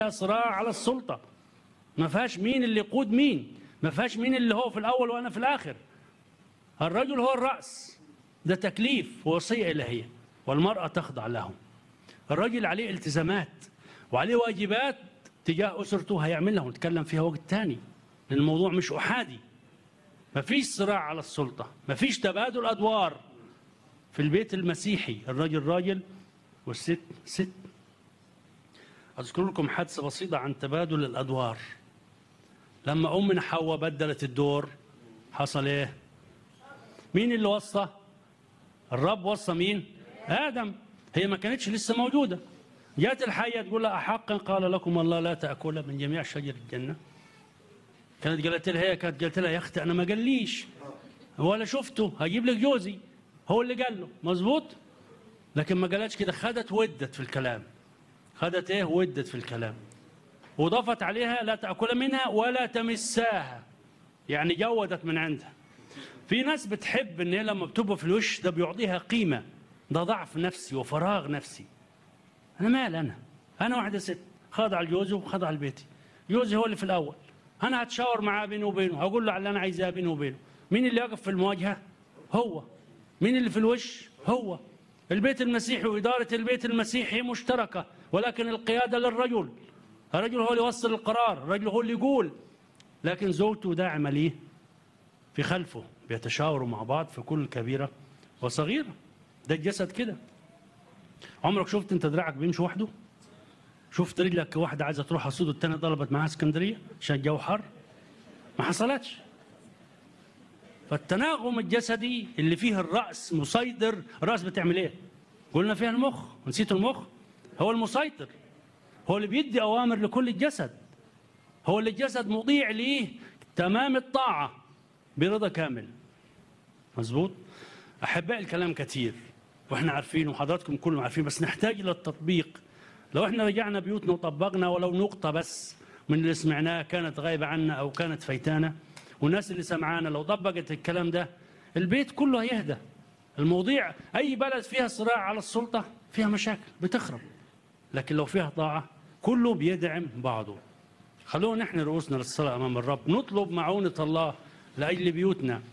صراع على السلطة ما فيهاش مين اللي يقود مين ما فيهاش مين اللي هو في الأول وأنا في الآخر الرجل هو الرأس ده تكليف ووصية إلهية والمرأة تخضع له الرجل عليه التزامات وعليه واجبات تجاه أسرته هيعملها ونتكلم فيها وقت تاني لأن الموضوع مش أحادي ما فيش صراع على السلطة ما فيش تبادل أدوار في البيت المسيحي الرجل راجل والست ست أذكر لكم حادثة بسيطة عن تبادل الأدوار لما أمنا حواء بدلت الدور حصل إيه؟ مين اللي وصى؟ الرب وصى مين؟ آدم هي ما كانتش لسه موجودة جاءت الحية تقول لها أحقا قال لكم الله لا تأكل من جميع شجر الجنة كانت قالت لها هي كانت قالت لها يا أختي أنا ما قاليش ولا شفته هجيب لك جوزي هو اللي قال له مظبوط لكن ما قالتش كده خدت ودت في الكلام خدت ايه ودت في الكلام وضافت عليها لا تأكل منها ولا تمساها يعني جودت من عندها في ناس بتحب ان هي لما بتبقى في الوش ده بيعطيها قيمة ده ضعف نفسي وفراغ نفسي انا مال انا انا واحدة ست خاضع لجوزي وخاضع لبيتي جوزي هو اللي في الاول انا هتشاور معاه بيني وبينه هقول له على اللي انا عايزاه بيني وبينه مين اللي يقف في المواجهة هو مين اللي في الوش هو البيت المسيحي وإدارة البيت المسيحي مشتركة ولكن القيادة للرجل الرجل هو اللي يوصل القرار الرجل هو اللي يقول لكن زوجته داعمة ليه في خلفه بيتشاوروا مع بعض في كل كبيرة وصغيرة ده الجسد كده عمرك شفت انت دراعك بيمشي وحده شفت رجلك واحدة عايزة تروح اسود والتانية طلبت معاها اسكندرية عشان الجو حر ما حصلتش فالتناغم الجسدي اللي فيه الرأس مسيطر الرأس بتعمل ايه قلنا فيها المخ نسيت المخ هو المسيطر هو اللي بيدي أوامر لكل الجسد هو اللي الجسد مطيع ليه تمام الطاعة برضا كامل مظبوط أحباء الكلام كتير وإحنا عارفين وحضراتكم كلهم عارفين بس نحتاج إلى التطبيق لو إحنا رجعنا بيوتنا وطبقنا ولو نقطة بس من اللي سمعناه كانت غايبة عنا أو كانت فايتانا والناس اللي سمعانا لو طبقت الكلام ده البيت كله هيهدى المواضيع أي بلد فيها صراع على السلطة فيها مشاكل بتخرب لكن لو فيها طاعة كله بيدعم بعضه خلونا نحن رؤوسنا للصلاة أمام الرب نطلب معونة الله لأجل بيوتنا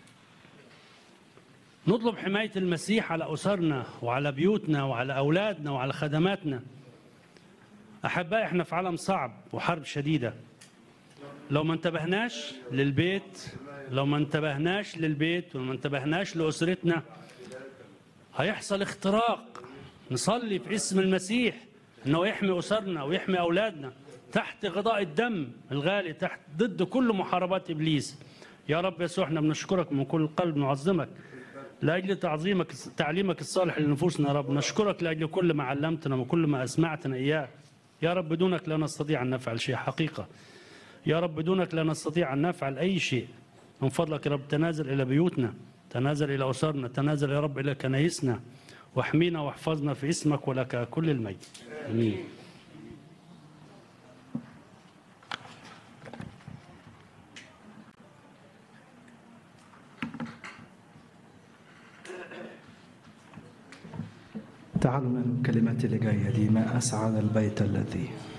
نطلب حماية المسيح على أسرنا وعلى بيوتنا وعلى أولادنا وعلى خدماتنا أحبائي احنا في عالم صعب وحرب شديدة لو ما انتبهناش للبيت لو ما انتبهناش للبيت وما انتبهناش لأسرتنا هيحصل اختراق نصلي في اسم المسيح انه يحمي اسرنا ويحمي اولادنا تحت غطاء الدم الغالي تحت ضد كل محاربات ابليس يا رب يسوع احنا بنشكرك من كل قلب نعظمك لاجل تعظيمك تعليمك الصالح لنفوسنا يا رب نشكرك لاجل كل ما علمتنا وكل ما اسمعتنا اياه يا رب بدونك لا نستطيع ان نفعل شيء حقيقه يا رب بدونك لا نستطيع ان نفعل اي شيء من فضلك يا رب تنازل الى بيوتنا تنازل الى اسرنا تنازل يا رب الى كنايسنا واحمينا واحفظنا في اسمك ولك كل المجد امين تعالوا من الكلمات اللي جايه دي ما اسعد البيت الذي